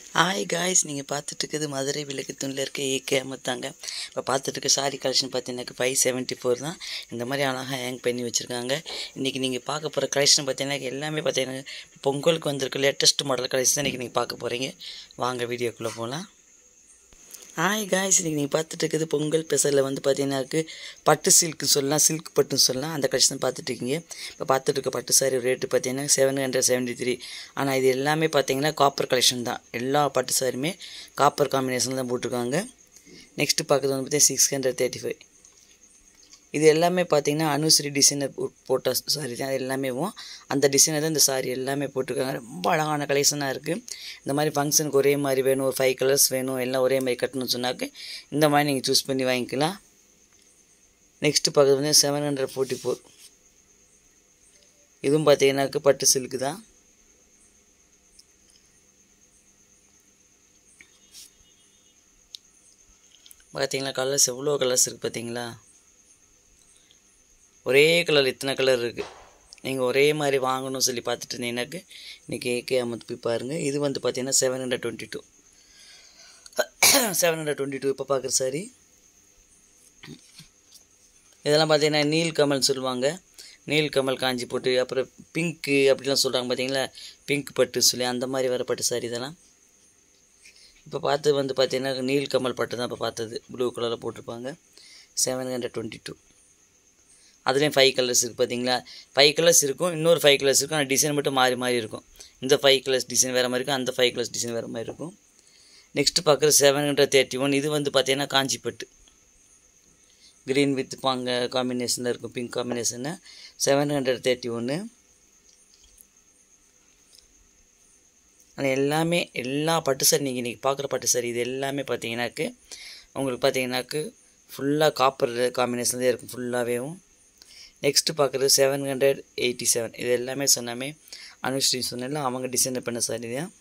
hi guys நீங்கள் பார்த்துட்டு இருக்குது மதுரை விளக்குத்தூணில் இருக்க ஏகே அமத்தாங்க இப்போ பார்த்துட்டு இருக்க சாரி கலெக்ஷன் பார்த்தீங்கன்னா ஃபைவ் செவன்ட்டி ஃபோர் தான் இந்த மாதிரி அழகாக ஹேங் பண்ணி வச்சுருக்காங்க இன்றைக்கி நீங்கள் பார்க்க போகிற கலெக்ஷன் பார்த்தீங்கன்னா எல்லாமே பார்த்தீங்கன்னா பொங்கலுக்கு வந்திருக்க லேட்டஸ்ட் மாடல் கலெக்ஷன் தான் இன்றைக்கி நீங்கள் பார்க்க போகிறீங்க வாங்க வீடியோக்குள்ளே போகலாம் ஹாய் காய்ஸ் இன்றைக்கி நீங்கள் பார்த்துட்டு இருக்குது பொங்கல் ஸ்பெஷலில் வந்து பார்த்தீங்கன்னாக்கு பட்டு சில்க்கு சொல்லலாம் சில்க் பட்டுன்னு சொல்லலாம் அந்த கலெக்ஷன் பார்த்துட்டு இருக்கீங்க இப்போ பார்த்துட்டு இருக்க பட்டு சாரி ரேட்டு பார்த்தீங்கன்னா செவன் ஹண்ட்ரட் செவன்ட்டி த்ரீ ஆனால் இது எல்லாமே பார்த்தீங்கன்னா காப்பர் கலெக்ஷன் தான் எல்லா பட்டு சாரியுமே காப்பர் காம்பினேஷன் தான் போட்டிருக்காங்க நெக்ஸ்ட்டு பார்க்குறது வந்து பார்த்தீங்கன்னா சிக்ஸ் ஹண்ட்ரட் தேர்ட்டி ஃபைவ் இது எல்லாமே பார்த்தீங்கன்னா அனுசரி டிசைனர் போட்ட சாரி தான் எல்லாமே அந்த டிசைனர் தான் இந்த சாரி எல்லாமே போட்டிருக்காங்க ரொம்ப அழகான கலெக்ஷனாக இருக்குது இந்த மாதிரி ஃபங்க்ஷனுக்கு ஒரே மாதிரி வேணும் ஒரு ஃபைவ் கலர்ஸ் வேணும் எல்லாம் ஒரே மாதிரி கட்டணும்னு சொன்னாக்க இந்த மாதிரி நீங்கள் சூஸ் பண்ணி வாங்கிக்கலாம் நெக்ஸ்ட்டு பார்க்குறது வந்து செவன் ஹண்ட்ரட் ஃபோர்ட்டி ஃபோர் இதுவும் பார்த்தீங்கன்னாக்க பட்டு சில்க்கு தான் பார்த்தீங்களா கலர்ஸ் எவ்வளோ கலர்ஸ் இருக்குது பார்த்தீங்களா ஒரே கலர் இத்தனை கலர் இருக்குது நீங்கள் ஒரே மாதிரி வாங்கணும்னு சொல்லி பார்த்துட்டு இருந்தீங்கன்னாக்கு இன்றைக்கி ஏகே அமத்து போய் பாருங்கள் இது வந்து பார்த்தீங்கன்னா seven hundred twenty two seven hundred twenty two இப்போ பார்க்குற சாரி இதெல்லாம் பார்த்தீங்கன்னா நீல் கமல் சொல்லுவாங்க நீல் கமல் காஞ்சி போட்டு அப்புறம் பிங்க்கு அப்படிலாம் சொல்கிறாங்க பார்த்தீங்களா பிங்க் பட்டு சொல்லி அந்த மாதிரி வர பட்டு சாரி இதெல்லாம் இப்போ பார்த்து வந்து பார்த்தீங்கன்னா நீல் கமல் பட்டு தான் இப்போ பார்த்தது ப்ளூ கலரில் போட்டிருப்பாங்க செவன் ஹண்ட்ரட் டுவெண்ட்டி டூ அதுலேயும் ஃபைவ் கலர்ஸ் இருக்குது பார்த்தீங்களா ஃபைவ் கலர்ஸ் இருக்கும் இன்னொரு ஃபைவ் கலர்ஸ் இருக்கும் ஆனால் டிசைன் மட்டும் மாறி மாறி இருக்கும் இந்த ஃபைவ் கலர்ஸ் டிசைன் வேறு மாதிரி இருக்கும் அந்த ஃபைவ் கலர்ஸ் டிசைன் வேறு மாதிரி இருக்கும் நெக்ஸ்ட்டு பார்க்குற செவன் ஹண்ட்ரட் தேர்ட்டி ஒன் இது வந்து பார்த்தீங்கன்னா காஞ்சிப்பட்டு க்ரீன் வித் பாங்க காம்பினேஷனில் இருக்கும் pink combination seven hundred thirty ஒன்று ஆனால் எல்லாமே எல்லா பட்டு சாரி நீங்கள் இன்றைக்கி பார்க்குற பட்டு சாரி இது எல்லாமே பார்த்தீங்கன்னாக்கு உங்களுக்கு பார்த்தீங்கன்னாக்கு ஃபுல்லாக காப்பர் காம்பினேஷன் தான் இருக்கும் ஃபுல்லாகவேவும் நெக்ஸ்ட்டு பார்க்குறது செவன் ஹண்ட்ரட் எயிட்டி செவன் இது எல்லாமே சொன்னாமே அனுஸ்ரீ சொன்னால அவங்க டிசைன் பண்ண சாரி தான்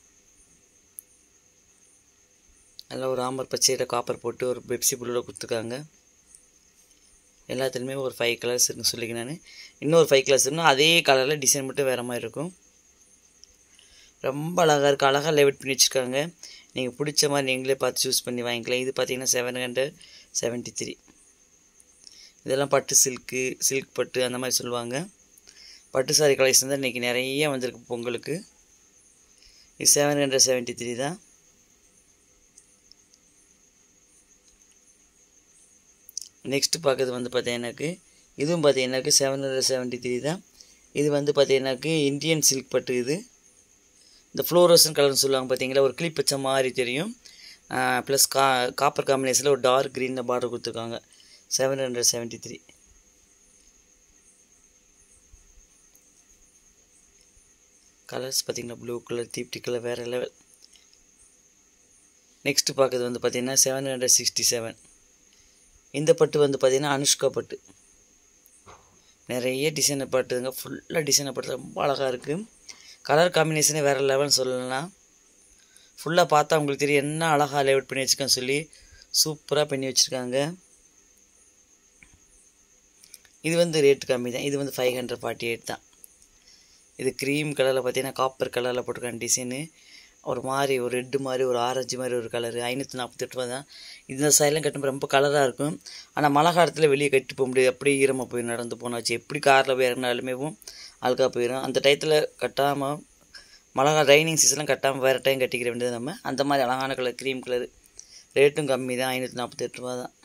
நல்லா ஒரு ஆம்பர் பச்சையில் காப்பர் போட்டு ஒரு பெப்சி புல்லோட கொடுத்துருக்காங்க எல்லாத்துலேயுமே ஒரு ஃபைவ் கலர்ஸ் இருக்குன்னு சொல்லிக்க நான் இன்னொரு ஃபைவ் கலர்ஸ் இருந்தால் அதே கலரில் டிசைன் மட்டும் வேறு மாதிரி இருக்கும் ரொம்ப அழகாக இருக்குது அழகாக லெவட் பண்ணி வச்சுருக்காங்க நீங்கள் பிடிச்ச மாதிரி நீங்களே பார்த்து சூஸ் பண்ணி வாங்கிக்கலாம் இது பார்த்தீங்கன்னா செவன் ஹண்ட்ரட் செவன்ட்டி த்ரீ இதெல்லாம் பட்டு சில்க்கு சில்க் பட்டு அந்த மாதிரி சொல்லுவாங்க பட்டு சாரி கலெக்ஷன் தான் இன்றைக்கி நிறைய வந்திருக்கு பொங்கலுக்கு இது செவன் ஹண்ட்ரட் செவன்ட்டி த்ரீ தான் நெக்ஸ்ட்டு பார்க்குறது வந்து பார்த்தீங்கன்னாக்கு இதுவும் பார்த்தீங்கன்னாக்கு செவன் ஹண்ட்ரட் செவன்ட்டி த்ரீ தான் இது வந்து பார்த்தீங்கன்னாக்கு இந்தியன் சில்க் பட்டு இது இந்த ஃப்ளோரோசன் கலர்னு சொல்லுவாங்க பார்த்தீங்களா ஒரு கிளிப் வச்ச மாதிரி தெரியும் ப்ளஸ் கா காப்பர் காம்பினேஷனில் ஒரு டார்க் க்ரீனில் பார்டர் கொடுத்துருக்காங்க seven hundred seventy three colours பார்த்திங்கன்னா ப்ளூ கலர் தீப்டி கலர் வேறு லெவல் நெக்ஸ்ட்டு பார்க்குறது வந்து பார்த்திங்கன்னா செவன் ஹண்ட்ரட் சிக்ஸ்டி செவன் இந்த பட்டு வந்து பார்த்திங்கன்னா அனுஷ்கா பட்டு நிறைய டிசைனை பட்டுங்க ஃபுல்லாக டிசைனை பட்டு ரொம்ப அழகாக இருக்குது கலர் காம்பினேஷனே வேறு லெவல்னு சொல்லலாம் ஃபுல்லாக பார்த்தா உங்களுக்கு தெரியும் என்ன அழகாக லேஅவுட் பண்ணி வச்சுருக்கேன்னு சொல்லி சூப்பராக பண்ணி வச்சுருக்காங்க இது வந்து ரேட் கம்மி தான் இது வந்து ஃபைவ் ஹண்ட்ரட் ஃபார்ட்டி எயிட் தான் இது க்ரீம் கலரில் பார்த்தீங்கன்னா காப்பர் கலரில் போட்டிருக்காங்க டிசைனு ஒரு மாதிரி ஒரு ரெட்டு மாதிரி ஒரு ஆரஞ்சு மாதிரி ஒரு கலரு ஐநூற்றி நாற்பத்தெட்டு ரூபா தான் இந்த சைட்லாம் கட்டும்போது ரொம்ப கலராக இருக்கும் ஆனால் மழை காலத்தில் வெளியே கட்டி போக முடியாது அப்படியே ஈரமாக போய் நடந்து போனாச்சு எப்படி காரில் போய் இறங்கினாலுமே அழுக்காக போயிடும் அந்த டயத்தில் கட்டாமல் மழை கால ரைனிங் சீசன்லாம் கட்டாமல் வேறு டைம் கட்டிக்கிற வேண்டியது நம்ம அந்த மாதிரி அழகான கலர் க்ரீம் கலர் ரேட்டும் கம்மி தான் ஐநூற்றி நாற்பத்தெட்டு ரூபா தான்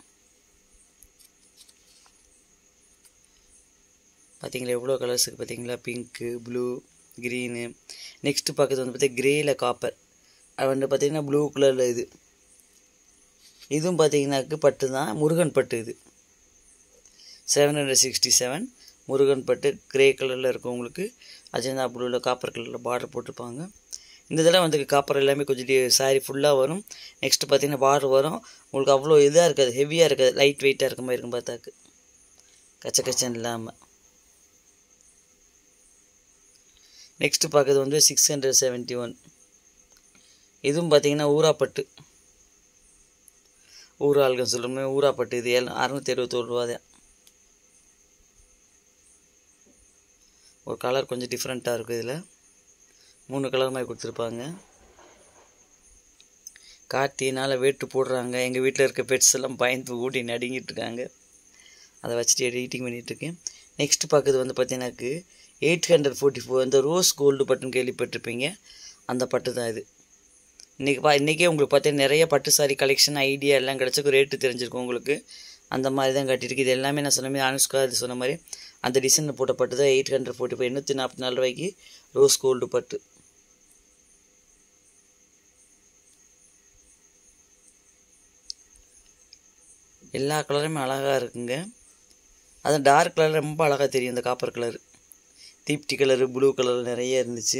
பார்த்தீங்களா எவ்வளோ கலர்ஸ் இருக்குது பார்த்தீங்களா பிங்க்கு ப்ளூ க்ரீனு நெக்ஸ்ட்டு பார்க்குறது வந்து பார்த்தீங்கன்னா க்ரேயில் காப்பர் அது வந்து பார்த்திங்கன்னா ப்ளூ கலரில் இது இதுவும் பார்த்தீங்கன்னாக்கு பட்டு தான் முருகன் பட்டு இது seven hundred sixty seven Murugan பட்டு க்ரே கலரில் இருக்கும் உங்களுக்கு அஜந்தா ப்ளூவில் காப்பர் கலரில் பார்டர் போட்டிருப்பாங்க இந்த தடவை வந்து காப்பர் எல்லாமே கொஞ்சம் சாரி ஃபுல்லாக வரும் நெக்ஸ்ட்டு பார்த்தீங்கன்னா பார்டர் வரும் உங்களுக்கு அவ்வளோ இதாக இருக்காது ஹெவியாக இருக்காது லைட் வெயிட்டாக இருக்க மாதிரி இருக்கும் பார்த்தாக்கு கச்ச கச்சன் இல்லாமல் நெக்ஸ்ட்டு பார்க்குறது வந்து சிக்ஸ் ஹண்ட்ரட் செவன்ட்டி ஒன் இதுவும் பார்த்தீங்கன்னா ஊராப்பட்டு ஊராள்கள் சொல்கிறோமே ஊராப்பட்டு இது ஏழு அறநூற்றி எழுபத்தோரு ரூபா தான் ஒரு கலர் கொஞ்சம் டிஃப்ரெண்ட்டாக இருக்கும் இதில் மூணு கலர் மாதிரி கொடுத்துருப்பாங்க கார்த்தினால் வேட்டு போடுறாங்க எங்கள் வீட்டில் இருக்க பெட்ஸ் எல்லாம் பயந்து ஊட்டி நடுங்கிட்டு இருக்காங்க அதை வச்சுட்டு எடிட்டிங் பண்ணிகிட்ருக்கேன் நெக்ஸ்ட் பார்க்குறது வந்து பார்த்தீங்கன்னாக்கு எயிட் ஹண்ட்ரட் ஃபோர்ட்டி ஃபோர் இந்த ரோஸ் கோல்டு பட்டுன்னு கேள்விப்பட்டிருப்பீங்க அந்த பட்டு தான் இது இன்றைக்கி பா இன்றைக்கே உங்களுக்கு பார்த்தீங்கன்னா நிறைய பட்டு சாரி கலெக்ஷன் ஐடியா எல்லாம் கிடச்சிருக்கு ரேட்டு தெரிஞ்சிருக்கும் உங்களுக்கு அந்த மாதிரி தான் கட்டியிருக்கு இது எல்லாமே நான் சொன்ன மாதிரி அனுஷ்கா இது சொன்ன மாதிரி அந்த டிசைனில் போட்ட பட்டு தான் எயிட் ஹண்ட்ரட் ஃபோர்ட்டி ஃபைவ் எண்ணூற்றி நாற்பத்தி நாலு ரூபாய்க்கு ரோஸ் கோல்டு பட்டு எல்லா கலருமே அழகாக இருக்குங்க அது டார்க் கலர் ரொம்ப அழகாக தெரியும் இந்த copper colour Deepti colour blue colour நிறைய இருந்துச்சு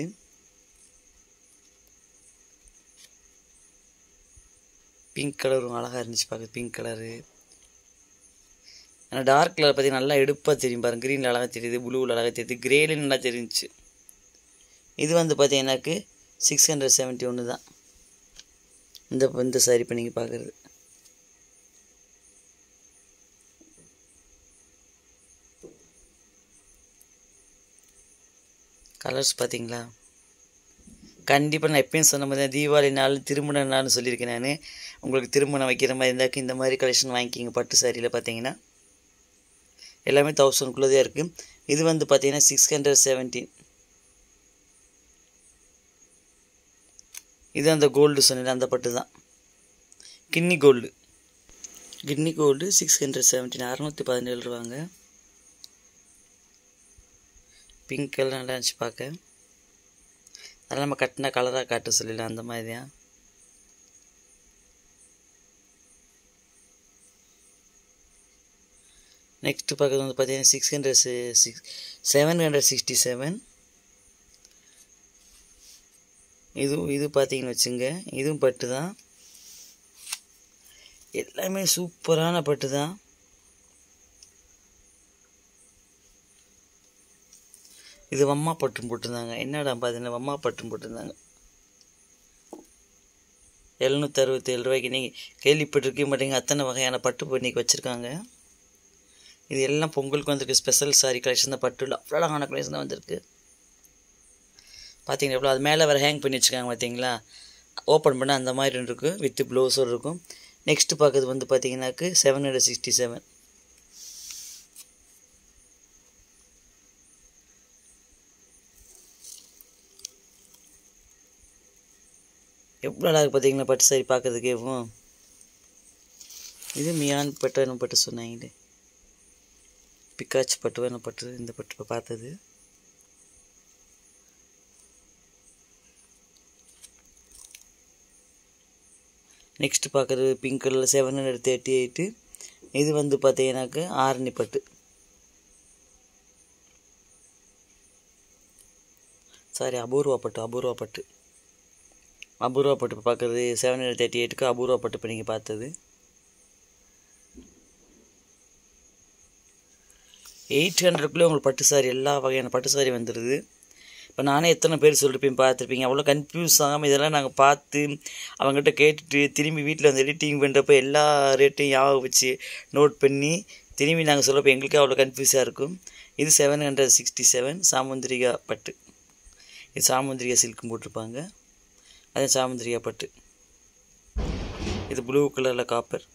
பிங்க் கலரும் அழகாக இருந்துச்சு பார்க்க பிங்க் கலரு ஆனால் டார்க் கலர் பார்த்தீங்கன்னா நல்லா எடுப்பாக தெரியும் பாருங்க க்ரீனில் அழகாக தெரியுது ப்ளூவில் அழகாக தெரியுது கிரேல நல்லா தெரிஞ்சிச்சு இது வந்து பார்த்தீங்கன்னாக்கு சிக்ஸ் ஹண்ட்ரட் செவன்ட்டி ஒன்று தான் இந்த இந்த சாரி இப்போ நீங்கள் பார்க்குறது கலர்ஸ் பார்த்தீங்களா கண்டிப்பாக நான் எப்பயும் சொன்ன மாதிரி தான் தீபாவளி நாள் திருமண நாள்னு சொல்லியிருக்கேன் நான் உங்களுக்கு திருமணம் வைக்கிற மாதிரி இருந்தாக்க இந்த மாதிரி கலெக்ஷன் வாங்கிக்கிங்க பட்டு சாரியில் பார்த்தீங்கன்னா எல்லாமே தௌசண்ட்குள்ளே தான் இருக்குது இது வந்து பார்த்தீங்கன்னா சிக்ஸ் ஹண்ட்ரட் செவன்டீன் இது அந்த கோல்டு சொன்னேன் அந்த பட்டு தான் guinea gold guinea gold six hundred seventeen அறநூற்றி பதினேழு ரூபாங்க பிங்க் கலர் நல்லா இருந்துச்சு பார்க்க அதெல்லாம் நம்ம கட்டின கலராக காட்ட சொல்லிடலாம் அந்த மாதிரி தான் நெக்ஸ்ட் பார்க்குறது வந்து பார்த்தீங்கன்னா six hundred six seven hundred sixty seven இதுவும் இது பார்த்தீங்கன்னு வச்சுங்க இதுவும் பட்டு தான் எல்லாமே சூப்பரான பட்டு தான் இது வம்மா பட்டும் போட்டிருந்தாங்க என்னடா பார்த்தீங்கன்னா வம்மா பட்டும் போட்டிருந்தாங்க எழுநூற்றி அறுபத்தேழு ரூபாய்க்கு நீங்கள் கேள்விப்பட்டிருக்க மாட்டீங்க அத்தனை வகையான பட்டு இன்னைக்கு வச்சுருக்காங்க இது எல்லாம் பொங்கலுக்கு வந்திருக்கு ஸ்பெஷல் சாரி கலெக்ஷன் தான் பட்டு அவ்வளோ அழகான கலெக்ஷன் தான் வந்திருக்கு பார்த்தீங்கன்னா எவ்வளோ அது மேலே வேறு ஹேங் பண்ணி வச்சுருக்காங்க பார்த்தீங்களா ஓப்பன் பண்ண அந்த மாதிரி இருக்குது வித் ப்ளவுஸும் இருக்கும் நெக்ஸ்ட்டு பார்க்குறது வந்து பார்த்தீங்கன்னாக்கு செவன் ஹண்ட்ரட் சிக்ஸ்டி செவன் எவ்வளோ அழகாக பார்த்தீங்களா பட்டு சாரி பார்க்கறதுக்கேவும் இது மியான் பட்டு என்ன பட்டு சொன்னாங்களே பிக்காச்சு பட்டு என்ன பட்டு இந்த பட்டு இப்போ பார்த்தது நெக்ஸ்ட் பார்க்குறது பிங்க் கலரில் செவன் ஹண்ட்ரட் தேர்ட்டி எயிட்டு இது வந்து பார்த்தீங்கன்னாக்கு ஆரணி பட்டு சாரி அபூர்வா பட்டு அபூர்வா பட்டு அபூர்வா பட்டு இப்போ பார்க்குறது செவன் ஹண்ட்ரட் தேர்ட்டி எயிட்டுக்கு அபூர்வா பட்டு இப்போ நீங்கள் பார்த்தது எயிட் ஹண்ட்ரட்குள்ளே உங்களுக்கு பட்டு சாரி எல்லா வகையான பட்டு சாரி வந்துடுது இப்போ நானே எத்தனை பேர் சொல்லிருப்பேன் பார்த்துருப்பீங்க அவ்வளோ கன்ஃபியூஸ் ஆகாமல் இதெல்லாம் நாங்கள் பார்த்து அவங்ககிட்ட கேட்டுட்டு திரும்பி வீட்டில் வந்து எடிட்டிங் பண்ணுறப்ப எல்லா ரேட்டையும் ஞாபகம் வச்சு நோட் பண்ணி திரும்பி நாங்கள் சொல்லப்போ எங்களுக்கே அவ்வளோ கன்ஃபியூஸாக இருக்கும் இது seven hundred sixty seven Samudrika பட்டு இது சாமுந்திரிகா சில்க்கும் போட்டிருப்பாங்க அதே சாமுந்திரிகா பட்டு இது ப்ளூ கலரில் காப்பர்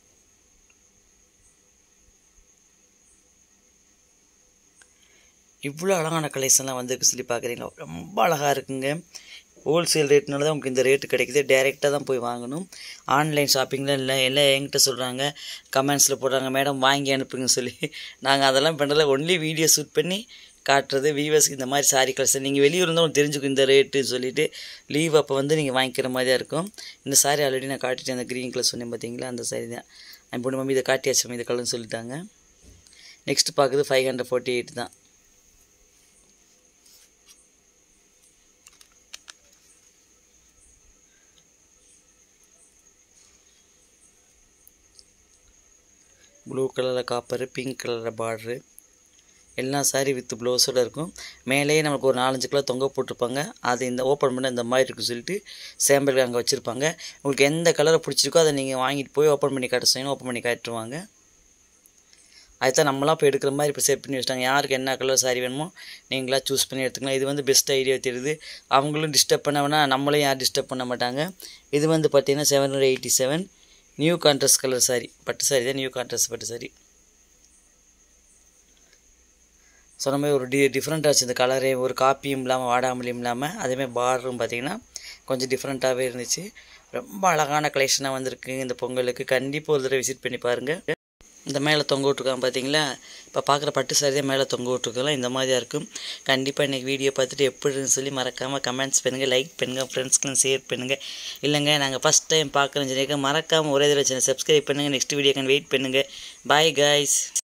இவ்வளோ அழகான கலெக்ஷன்லாம் வந்திருக்கு சொல்லி பார்க்குறீங்களா ரொம்ப அழகாக இருக்குங்க ஹோல்சேல் ரேட்னால தான் உங்களுக்கு இந்த ரேட்டு கிடைக்குது டேரெக்டாக தான் போய் வாங்கணும் ஆன்லைன் ஷாப்பிங்கில் இல்லை எல்லாம் என்கிட்ட சொல்கிறாங்க கமெண்ட்ஸில் போடுறாங்க மேடம் வாங்கி அனுப்புங்கன்னு சொல்லி நாங்கள் அதெல்லாம் பண்ணுறதில்ல ஒன்லி வீடியோ ஷூட் பண்ணி காட்டுறது வியூவர்ஸ்க்கு இந்த மாதிரி சாரி கலெக்ஷன் நீங்கள் வெளியூர் இருந்தால் உங்களுக்கு தெரிஞ்சுக்கும் இந்த ரேட்டுன்னு சொல்லிட்டு லீவ் அப்போ வந்து நீங்கள் வாங்கிக்கிற மாதிரியா இருக்கும் இந்த சாரி ஆல்ரெடி நான் காட்டிட்டேன் அந்த க்ரீன் கலர் சொன்னேன் பார்த்தீங்களா அந்த சாரி தான் என் பொண்ணு மம்மி இதை காட்டியாச்சு மம்மி இந்த கலர்னு சொல்லிட்டாங்க நெக்ஸ்ட் பார்க்குறது ஃபைவ் ஹண்ட்ரட் ஃபோர்ட்டி எயிட் தான் ப்ளூ கலரில் காப்பரு பிங்க் கலரில் பார்ட்ரு எல்லா சாரீ வித் ப்ளவுஸோடு இருக்கும் மேலேயே நமக்கு ஒரு நாலஞ்சு கிலோ தொங்க போட்டிருப்பாங்க அது இந்த ஓப்பன் பண்ண இந்த மாதிரி இருக்குன்னு சொல்லிட்டு சாம்பிள் அங்கே வச்சுருப்பாங்க உங்களுக்கு எந்த கலரை பிடிச்சிருக்கோ அதை நீங்கள் வாங்கிட்டு போய் ஓப்பன் பண்ணி காட்ட சொன்னீங்கன்னா ஓப்பன் பண்ணி காட்டுருவாங்க அதுதான் நம்மளாம் இப்போ எடுக்கிற மாதிரி இப்போ செட் பண்ணி வச்சிட்டாங்க யாருக்கு என்ன கலர் சாரி வேணுமோ நீங்களாக சூஸ் பண்ணி எடுத்துக்கலாம் இது வந்து பெஸ்ட் ஐடியா தெரியுது அவங்களும் டிஸ்டர்ப் பண்ண வேணா நம்மளையும் யாரும் டிஸ்டர்ப் பண்ண மாட்டாங்க இது வந்து பார்த்தீங்கன்னா seven hundred eighty seven new contrast colour sari பட்டு சாரி தான் நியூ கான்ட்ராஸ்ட் பட்டு சாரி சொன்ன மாதிரி ஒரு டி டிஃப்ரெண்ட்டாக இருந்துச்சு இந்த கலரே ஒரு காப்பியும் இல்லாமல் வாடாமலையும் இல்லாமல் அதேமாதிரி பார்டரும் பார்த்தீங்கன்னா கொஞ்சம் டிஃப்ரெண்ட்டாகவே இருந்துச்சு ரொம்ப அழகான கலெக்ஷனாக வந்திருக்கு இந்த பொங்கலுக்கு கண்டிப்பாக ஒரு தடவை விசிட் பண்ணி பாருங்கள் இந்த மேலே தொங்க விட்ருக்காங்க பார்த்தீங்களா இப்போ பார்க்குற பட்டு சாரி தான் மேலே தொங்க விட்ருக்கலாம் இந்த மாதிரியா இருக்கும் கண்டிப்பாக இன்றைக்கி வீடியோ பார்த்துட்டு எப்படின்னு சொல்லி மறக்காமல் கமெண்ட்ஸ் பண்ணுங்கள் லைக் பண்ணுங்கள் ஃப்ரெண்ட்ஸ்க்கு ஷேர் பண்ணுங்கள் இல்லைங்க நாங்கள் ஃபஸ்ட் டைம் பார்க்குறோன்னு சொல்லியிருக்க மறக்காமல் ஒரே தடவை சேனல் சப்ஸ்கிரைப் பண்ணுங்கள் நெக்ஸ்ட் வீடியோக்கான வெயிட் பண்ணுங்கள் பாய் காய்ஸ்